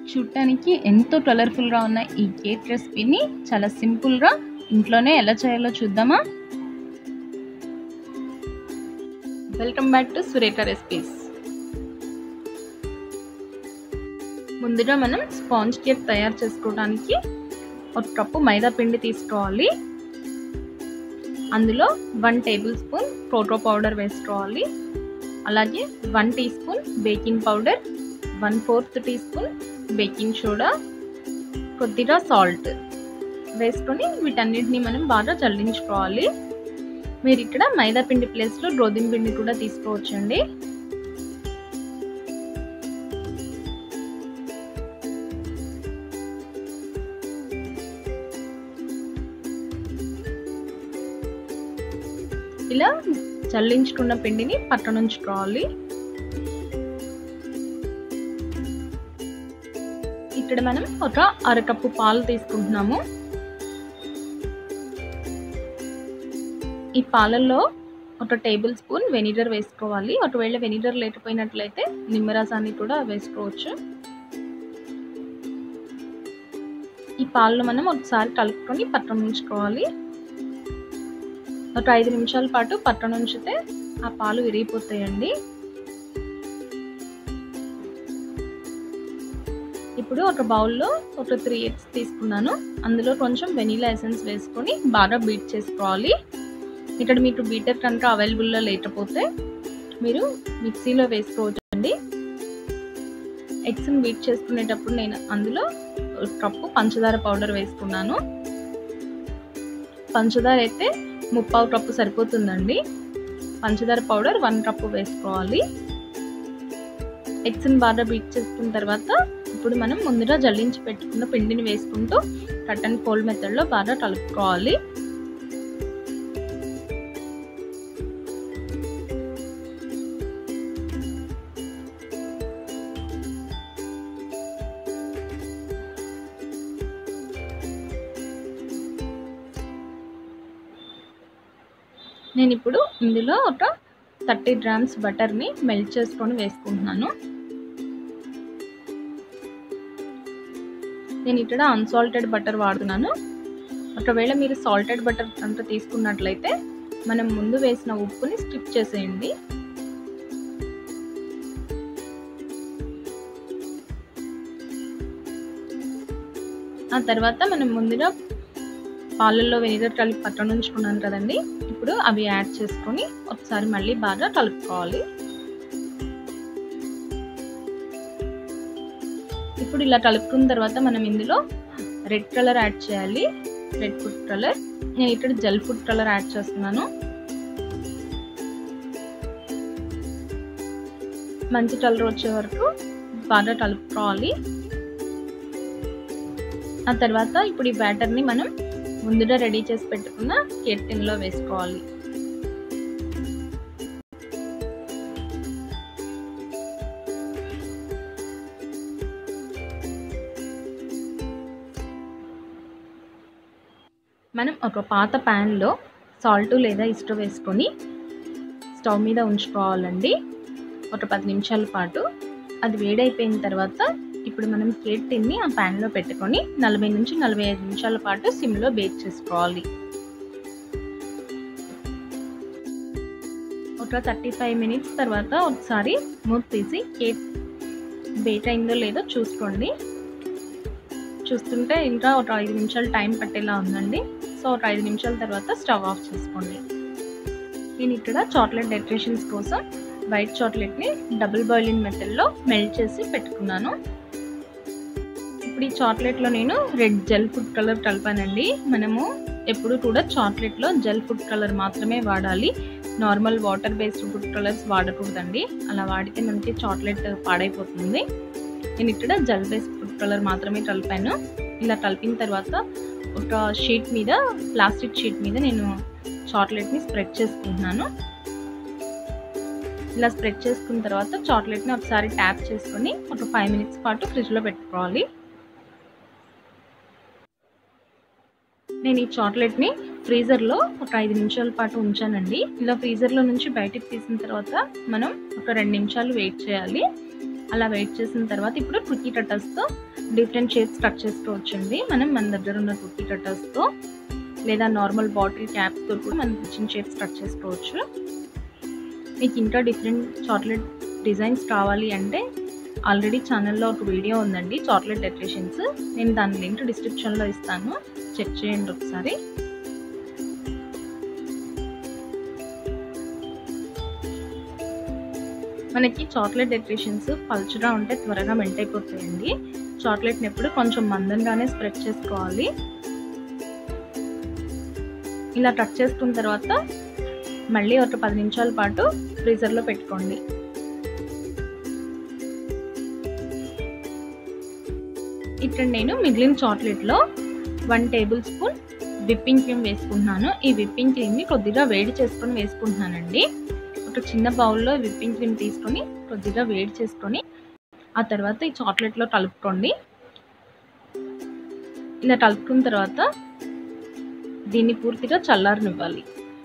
చూడటానికి ఎంతో కలర్ఫుల్గా ఉన్న ఈ కేక్ రెసిపీని చాలా సింపుల్గా ఇంట్లోనే ఎలా చేయాలో చూద్దామా welcome back to Surekha recipes ముందుగా మనం స్పాంజ్ కేక్ తయారు చేసుకోవడానికి ఒక కప్పు మైదా పిండి తీసుకోవాలి అందులో one tablespoon cocoa powder వేసుకోవాలి అలాగే one teaspoon baking powder one fourth teaspoon baking soda కొద్దిగా సాల్ట్ వేసుకొని వీటన్నిటిని మనం బాగా చల్లించుకోవాలి మీరు ఇక్కడ మైదా పిండి ప్లేస్లో గోధుమ పిండి కూడా తీసుకోవచ్చండి ఇలా చల్లించుకున్న పిండిని పక్కనుంచుకోవాలి ఇక్కడ మనం ఒక అరకప్పు పాలు తీసుకుంటున్నాము ఈ పాలల్లో ఒక టేబుల్ స్పూన్ వెనిగర్ వేసుకోవాలి ఒకవేళ వెనిగర్ లేకపోయినట్లయితే నిమ్మరసాన్ని కూడా వేసుకోవచ్చు ఈ పాలను మనం ఒకసారి కలుపుకొని పక్కన ఉంచుకోవాలి ఒక ఐదు నిమిషాల పాటు పక్కన ఉంచితే ఆ పాలు విరిగిపోతాయండి ఇప్పుడు ఒక బౌల్లో ఒక త్రీ ఎగ్స్ తీసుకున్నాను అందులో కొంచెం వెనీలా ఎసెన్స్ వేసుకొని బాగా బీట్ చేసుకోవాలి ఇక్కడ మీకు బీటర్ కనుక అవైలబుల్లో లేకపోతే మీరు మిక్సీలో వేసుకోవచ్చండి ఎగ్స్ని బీట్ చేసుకునేటప్పుడు నేను అందులో కప్పు పంచదార పౌడర్ వేసుకున్నాను పంచదార అయితే ముప్పావు కప్పు సరిపోతుందండి పంచదార పౌడర్ వన్ కప్పు వేసుకోవాలి ఎగ్స్ని బాగా బీట్ చేసుకున్న తర్వాత ఇప్పుడు మనం ముందుగా జల్లించి పెట్టుకున్న పిండిని వేసుకుంటూ కట్ అండ్ ఫోల్డ్ మెథడ్లో బాగా కలుపుకోవాలి నేను ఇప్పుడు ఇందులో ఒక థర్టీ గ్రామ్స్ బటర్ని మెల్ట్ చేసుకొని వేసుకుంటున్నాను నేను ఇక్కడ అన్సాల్టెడ్ బటర్ వాడుతున్నాను ఒకవేళ మీరు సాల్టెడ్ బటర్ అంతా తీసుకున్నట్లయితే మనం ముందు వేసిన ఉప్పుని స్కిప్ చేసేయండి ఆ తర్వాత మనం ముందుగా పాలల్లో వెనిగర్ కలిపి పక్కన ఉంచుకున్నాను కదండి ఇప్పుడు అవి యాడ్ చేసుకొని ఒకసారి మళ్ళీ బాగా కలుపుకోవాలి ఇప్పుడు ఇలా కలుపుకున్న తర్వాత మనం ఇందులో రెడ్ కలర్ యాడ్ చేయాలి రెడ్ ఫుడ్ కలర్ నేను ఇక్కడ జెల్ ఫుడ్ కలర్ యాడ్ చేస్తున్నాను మంచి కలర్ వచ్చే వరకు బాగా కలుపుకోవాలి ఆ తర్వాత ఇప్పుడు ఈ బ్యాటర్ని మనం ముందుగా రెడీ చేసి పెట్టుకున్న కేక్ టిన్లో వేసుకోవాలి మనం ఒక పాత ప్యాన్లో సాల్ట్ లేదా ఇష్టం వేసుకొని స్టవ్ మీద ఉంచుకోవాలండి ఒక పది నిమిషాల పాటు అది వేడైపోయిన తర్వాత ఇప్పుడు మనం కేక్ టిన్ని ఆ ప్యాన్లో పెట్టుకొని నలభై నుంచి నలభై ఐదు నిమిషాల పాటు సిమ్లో బేక్ చేసుకోవాలి ఒక థర్టీ ఫైవ్ మినిట్స్ తర్వాత ఒకసారి మూత తీసి కేక్ బేక్ అయిందో లేదో చూసుకోండి చూస్తుంటే ఇంకా ఒక ఐదు నిమిషాలు టైం పట్టేలా ఉందండి సో ఒక ఐదు నిమిషాల తర్వాత స్టవ్ ఆఫ్ చేసుకోండి నేను ఇక్కడ చాక్లెట్ డెకరేషన్స్ కోసం వైట్ చాక్లెట్ని డబుల్ బాయిలింగ్ మెథడ్లో మెల్ట్ చేసి పెట్టుకున్నాను ఇప్పుడు ఈ చాక్లెట్లో నేను రెడ్ జెల్ ఫుడ్ కలర్ కలిపానండి మనము ఎప్పుడు కూడా చాక్లెట్లో జెల్ ఫుడ్ కలర్ మాత్రమే వాడాలి normal water based food colours వాడకూడదండి అలా వాడితే మనకి చాక్లెట్ పాడైపోతుంది నేను ఇక్కడ జెల్ బేస్డ్ ఫుడ్ కలర్ మాత్రమే కలిపాను ఇలా కలిపిన తర్వాత ఒక షీట్ మీద ప్లాస్టిక్ షీట్ మీద నేను చాక్లెట్ని స్ప్రెడ్ చేసుకుంటున్నాను ఇలా స్ప్రెడ్ చేసుకున్న తర్వాత చాక్లెట్ని ఒకసారి ట్యాప్ చేసుకొని ఒక ఫైవ్ మినిట్స్ పాటు ఫ్రిడ్జ్లో పెట్టుకోవాలి నేను ఈ చాక్లెట్ని ఫ్రీజర్లో ఒక ఐదు నిమిషాల పాటు ఉంచానండి ఇలా ఫ్రీజర్లో నుంచి బయటికి తీసిన తర్వాత మనం ఒక రెండు నిమిషాలు వెయిట్ చేయాలి అలా వెయిట్ చేసిన తర్వాత ఇప్పుడు కుకీ కట్టర్స్తో డిఫరెంట్ షేప్స్ కట్ చేసుకోవచ్చండి మనం మన దగ్గర ఉన్న కుకీ కట్టర్స్తో లేదా నార్మల్ బాటిల్ క్యాప్స్తో కూడా మనం చిన్న షేప్స్ కట్ చేసుకోవచ్చు మీకు ఇంకా డిఫరెంట్ చాక్లెట్ డిజైన్స్ కావాలి అంటే ఆల్రెడీ ఛానల్లో ఒక వీడియో ఉందండి చాక్లెట్ డెకరేషన్స్ నేను దాని లింక్ డిస్క్రిప్షన్లో ఇస్తాను చెక్ చేయండి ఒకసారి మనకి చాక్లెట్ డెకరేషన్స్ పల్చగా ఉంటే త్వరగా మెంట్ అయిపోతాయండి చాక్లెట్ని ఎప్పుడు కొంచెం మందంగానే స్ప్రెడ్ చేసుకోవాలి ఇలా కట్ చేసుకున్న తర్వాత మళ్ళీ ఒక పది నిమిషాల పాటు ఫ్రీజర్లో పెట్టుకోండి ఇక్కడ నేను మిగిలిన చాక్లెట్లో one tablespoon whipping cream వేసుకుంటున్నాను ఈ విప్పింగ్ క్రీమ్ని కొద్దిగా వేడి చేసుకొని వేసుకుంటున్నానండి ఒక చిన్న బౌల్లో విప్పింగ్ క్రీమ్ తీసుకొని కొద్దిగా వేడి చేసుకొని ఆ తర్వాత ఈ చాక్లెట్లో కలుపుకోండి ఇలా కలుపుకున్న తర్వాత దీన్ని పూర్తిగా చల్లారనివ్వాలి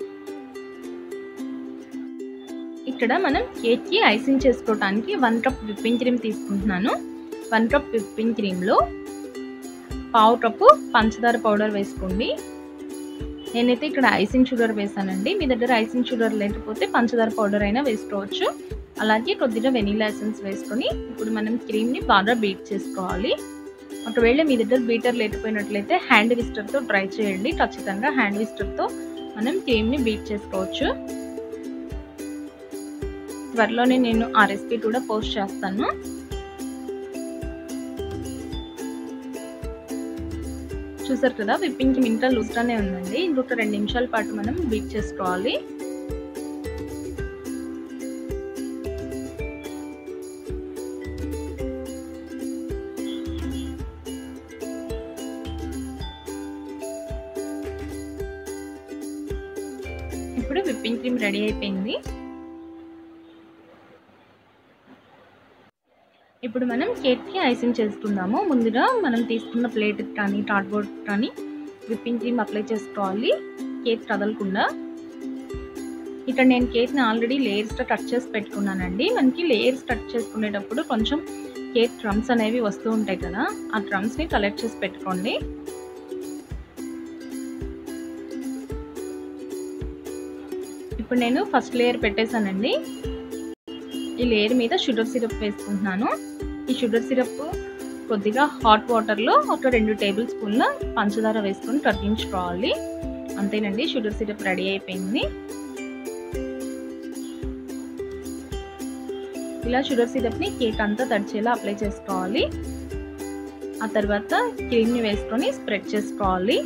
ఇక్కడ మనం కేక్కి ఐసింగ్ చేసుకోవడానికి వన్ కప్ విప్పింగ్ క్రీమ్ తీసుకుంటున్నాను వన్ కప్ విప్పింగ్ క్రీమ్లో పావు కప్పు పంచదార పౌడర్ వేసుకోండి నేనైతే ఇక్కడ ఐసింగ్ షుగర్ వేసానండి మీ దగ్గర ఐసింగ్ షుగర్ లేకపోతే పంచదార పౌడర్ అయినా వేసుకోవచ్చు అలాగే కొద్దిగా వెనీలా ఎసెన్స్ వేసుకొని ఇప్పుడు మనం క్రీమ్ని బాగా బీట్ చేసుకోవాలి ఒకవేళ మీ దగ్గర బీటర్ లేకపోయినట్లయితే హ్యాండ్ విస్టర్తో ట్రై చేయండి ఖచ్చితంగా హ్యాండ్ విస్టర్తో మనం క్రీమ్ని బీట్ చేసుకోవచ్చు త్వరలోనే నేను ఆ రెసిపీ కూడా పోస్ట్ చేస్తాను చూసారు కదా విప్పింగ్ ఇంకా లూజ్గానే ఉందండి ఇంకొక రెండు నిమిషాల పాటు మనం బీట్ చేసుకోవాలి ఇప్పుడు విప్పింగ్ క్రీమ్ రెడీ అయిపోయింది ఇప్పుడు మనం కేక్కి ఐసింగ్ చేసుకుందాము ముందుగా మనం తీసుకున్న ప్లేట్ కానీ కార్డ్బోర్డ్ కానీ విప్పింగ్ క్రీమ్ అప్లై చేసుకోవాలి కేక్ కదలకుండా ఇక్కడ నేను కేక్ని ఆల్రెడీ లేయర్స్తో కట్ చేసి పెట్టుకున్నానండి మనకి లేయర్స్ కట్ చేసుకునేటప్పుడు కొంచెం కేక్ క్రమ్స్ అనేవి వస్తూ ఉంటాయి కదా ఆ క్రమ్స్ని కలెక్ట్ చేసి పెట్టుకోండి ఇప్పుడు నేను ఫస్ట్ లేయర్ పెట్టేశానండి ఈ లేయర్ మీద షుగర్ సిరప్ వేసుకుంటున్నాను ఈ షుగర్ సిరప్ కొద్దిగా హాట్ వాటర్లో ఒక రెండు టేబుల్ స్పూన్ల పంచదార వేసుకొని కరిగించుకోవాలి అంతేనండి షుగర్ సిరప్ రెడీ అయిపోయింది ఇలా షుగర్ సిరప్ని కేక్ అంతా తడిచేలా అప్లై చేసుకోవాలి ఆ తర్వాత క్రీమ్ని వేసుకొని స్ప్రెడ్ చేసుకోవాలి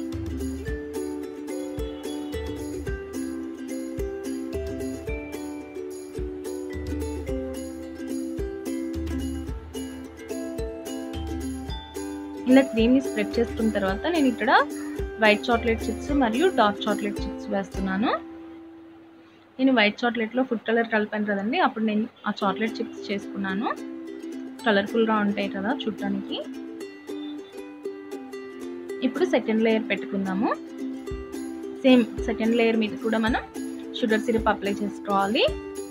ఇలా క్రీమ్ని స్ప్రెడ్ చేసుకున్న తర్వాత నేను ఇక్కడ వైట్ చాక్లెట్ చిప్స్ మరియు డార్క్ చాక్లెట్ చిప్స్ వేస్తున్నాను నేను వైట్ చాక్లెట్లో ఫుడ్ కలర్ కలిపాను కదండి అప్పుడు నేను ఆ చాక్లెట్ చిప్స్ చేసుకున్నాను కలర్ఫుల్గా ఉంటాయి కదా చూడటానికి ఇప్పుడు సెకండ్ లేయర్ పెట్టుకుందాము సేమ్ సెకండ్ లేయర్ మీద కూడా మనం షుగర్ సిరప్ అప్లై చేసుకోవాలి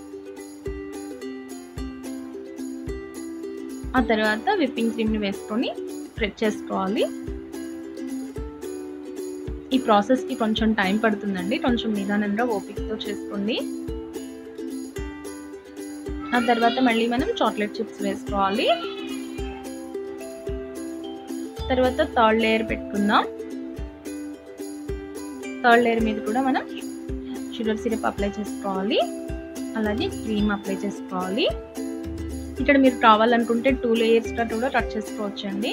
ఆ తర్వాత విప్పింగ్ క్రీమ్ని వేసుకొని స్ప్రెడ్ చేసుకోవాలి ఈ ప్రాసెస్కి కొంచెం టైం పడుతుందండి కొంచెం నిదానంగా ఓపికతో చేసుకోండి ఆ తర్వాత మళ్ళీ మనం చాక్లెట్ చిప్స్ వేసుకోవాలి తర్వాత థర్డ్ లేయర్ పెట్టుకుందాం థర్డ్ లేయర్ మీద కూడా మనం షుగర్ సిరప్ అప్లై చేసుకోవాలి అలాగే క్రీమ్ అప్లై చేసుకోవాలి ఇక్కడ మీరు కావాలనుకుంటే టూ లేయర్స్గా కూడా కట్ చేసుకోవచ్చండి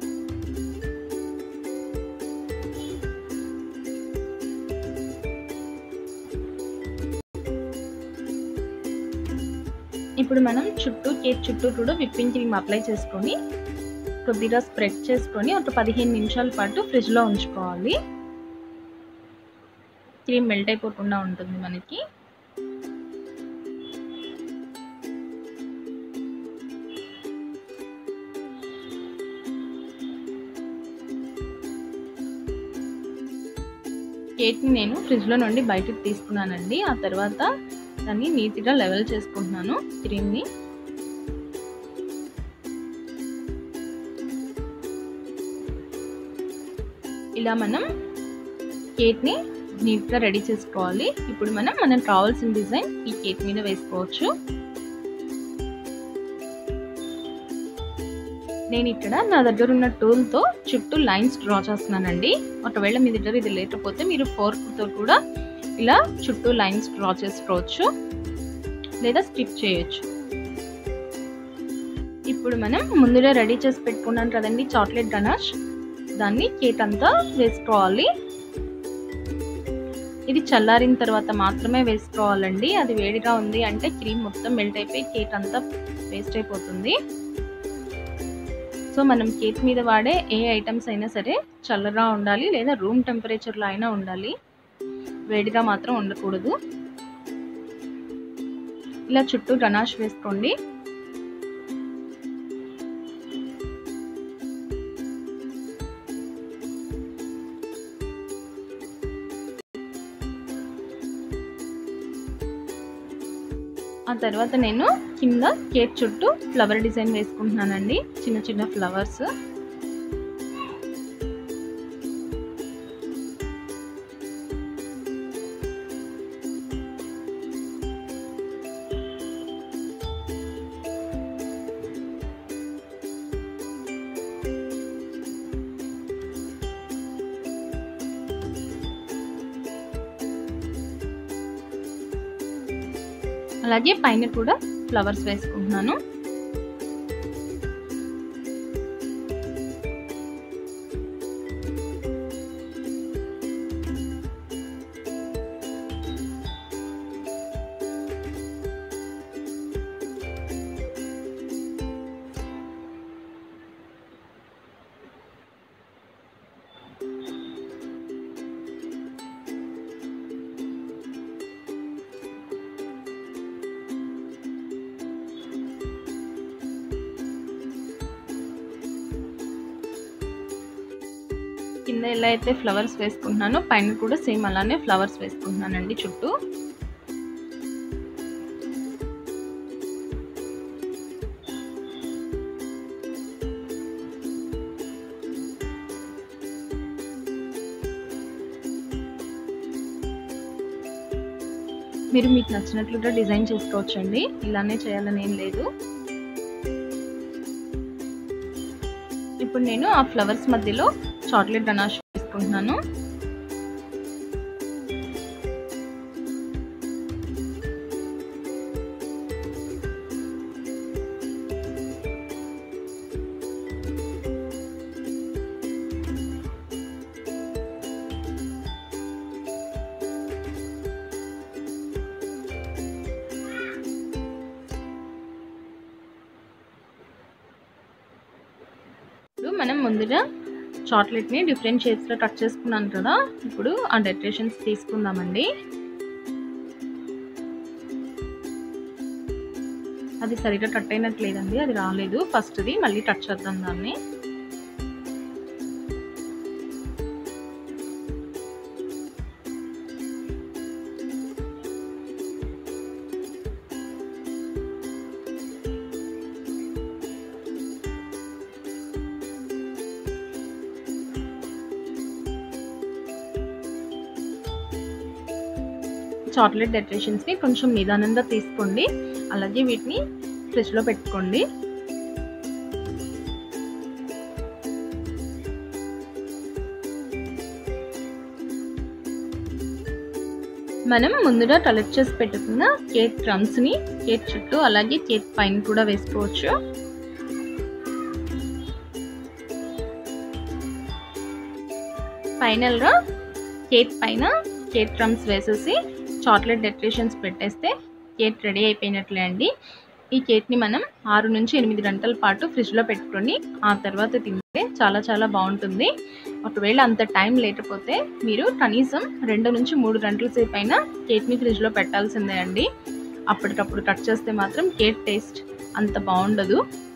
ఇప్పుడు మనం చుట్టూ కేక్ చుట్టూ కూడా విప్పింగ్ క్రీమ్ అప్లై చేసుకొని కొద్దిగా స్ప్రెడ్ చేసుకొని ఒక పదిహేను నిమిషాల పాటు ఫ్రిడ్జ్లో ఉంచుకోవాలి క్రీమ్ మెల్ట్ అయిపోకుండా ఉంటుంది మనకి కేక్ని నేను ఫ్రిడ్జ్లో నుండి బయటకు తీసుకున్నానండి ఆ తర్వాత దాన్ని నీట్గా లెవెల్ చేసుకుంటున్నాను క్రీమ్ని ఇలా మనం కేక్ని నీట్గా రెడీ చేసుకోవాలి ఇప్పుడు మనం మనకు కావాల్సిన డిజైన్ ఈ కేక్ మీద వేసుకోవచ్చు నేను ఇక్కడ నా దగ్గర ఉన్న టూల్తో చుట్టూ లైన్స్ డ్రా చేస్తున్నానండి ఒకవేళ మీ దగ్గర ఇది లేకపోతే మీరు ఫోర్క్తో కూడా ఇలా చుట్టూ లైన్స్ డ్రా చేసుకోవచ్చు లేదా స్టిప్ చేయొచ్చు ఇప్పుడు మనం ముందుగా రెడీ చేసి పెట్టుకున్నాం కదండి చాక్లెట్ గనాష్ దాన్ని కేక్ అంతా వేసుకోవాలి ఇది చల్లారిన తర్వాత మాత్రమే వేసుకోవాలండి అది వేడిగా ఉంది అంటే క్రీమ్ మొత్తం మెల్ట్ అయిపోయి కేక్ అంతా వేస్ట్ అయిపోతుంది సో మనం కేక్ మీద వాడే ఏ ఐటమ్స్ అయినా సరే చల్లగా ఉండాలి లేదా రూమ్ టెంపరేచర్లో అయినా ఉండాలి వేడిగా మాత్రం ఉండకూడదు ఇలా చుట్టూ గనాష్ వేసుకోండి ఆ తర్వాత నేను కింద కేక్ చుట్టూ ఫ్లవర్ డిజైన్ వేసుకుంటున్నానండి చిన్న చిన్న ఫ్లవర్స్ అలాగే పైన కూడా ఫ్లవర్స్ వేసుకుంటున్నాను కింద ఎలా అయితే ఫ్లవర్స్ వేసుకుంటున్నానో పైన కూడా సేమ్ అలానే ఫ్లవర్స్ వేసుకుంటున్నానండి చుట్టూ మీరు మీకు నచ్చినట్లుగా డిజైన్ చేసుకోవచ్చండి ఇలానే చేయాలని ఏం లేదు ఇప్పుడు నేను ఆ ఫ్లవర్స్ మధ్యలో చాక్లెట్ గనాష్ వేసుకుంటున్నాను ఇప్పుడు మనం ముందుగా చాక్లెట్ని డిఫరెంట్ షేప్స్లో కట్ చేసుకున్నాను కదా ఇప్పుడు ఆ డెకరేషన్స్ తీసుకుందామండి అది సరిగా కట్ అయినట్లేదండి అది రాలేదు ఫస్ట్ది మళ్ళీ కట్ చేద్దాం దాన్ని చాక్లెట్ డెకరేషన్స్ని కొంచెం నిదానంగా తీసుకోండి అలాగే వీటిని ఫ్రిడ్జ్లో పెట్టుకోండి మనం ముందుగా కలెక్ట్ చేసి పెట్టుకున్న కేక్ క్రమ్స్ని కేక్ చుట్టూ అలాగే కేక్ పైన కూడా వేసుకోవచ్చు ఫైనల్గా కేక్ పైన కేక్ క్రమ్స్ వేసేసి చాక్లెట్ డెకరేషన్స్ పెట్టేస్తే కేక్ రెడీ అయిపోయినట్లే అండి ఈ కేక్ని మనం ఆరు నుంచి ఎనిమిది గంటల పాటు ఫ్రిడ్జ్లో పెట్టుకొని ఆ తర్వాత తింటే చాలా చాలా బాగుంటుంది ఒకవేళ అంత టైం లేకపోతే మీరు కనీసం రెండు నుంచి మూడు గంటల సేపు అయినా కేక్ని ఫ్రిడ్జ్లో పెట్టాల్సిందే అండి అప్పటికప్పుడు కట్ చేస్తే మాత్రం కేక్ టేస్ట్ అంత బాగుండదు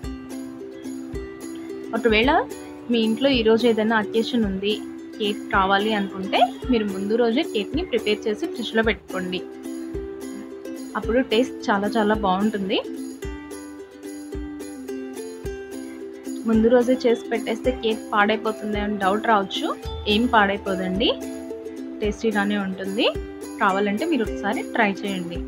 ఒకవేళ మీ ఇంట్లో ఈరోజు ఏదైనా అకేషన్ ఉంది కేక్ కావాలి అనుకుంటే మీరు ముందు రోజే కేక్ని ప్రిపేర్ చేసి ఫ్రిడ్జ్లో పెట్టుకోండి అప్పుడు టేస్ట్ చాలా చాలా బాగుంటుంది ముందు రోజే చేసి పెట్టేస్తే కేక్ పాడైపోతుంది అని డౌట్ రావచ్చు ఏం పాడైపోదండి టేస్టీగానే ఉంటుంది కావాలంటే మీరు ఒకసారి ట్రై చేయండి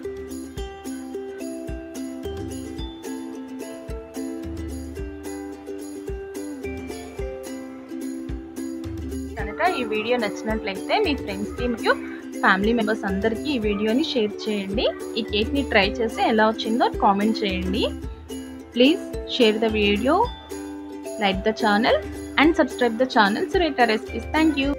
కనుక ఈ వీడియో నచ్చినట్లయితే మీ ఫ్రెండ్స్కి మరియు ఫ్యామిలీ మెంబర్స్ అందరికీ ఈ వీడియోని షేర్ చేయండి ఈ కేక్ని ట్రై చేసి ఎలా వచ్చిందో కామెంట్ చేయండి please share the video like the channel and subscribe the channel Sureta Recipes. Thank you.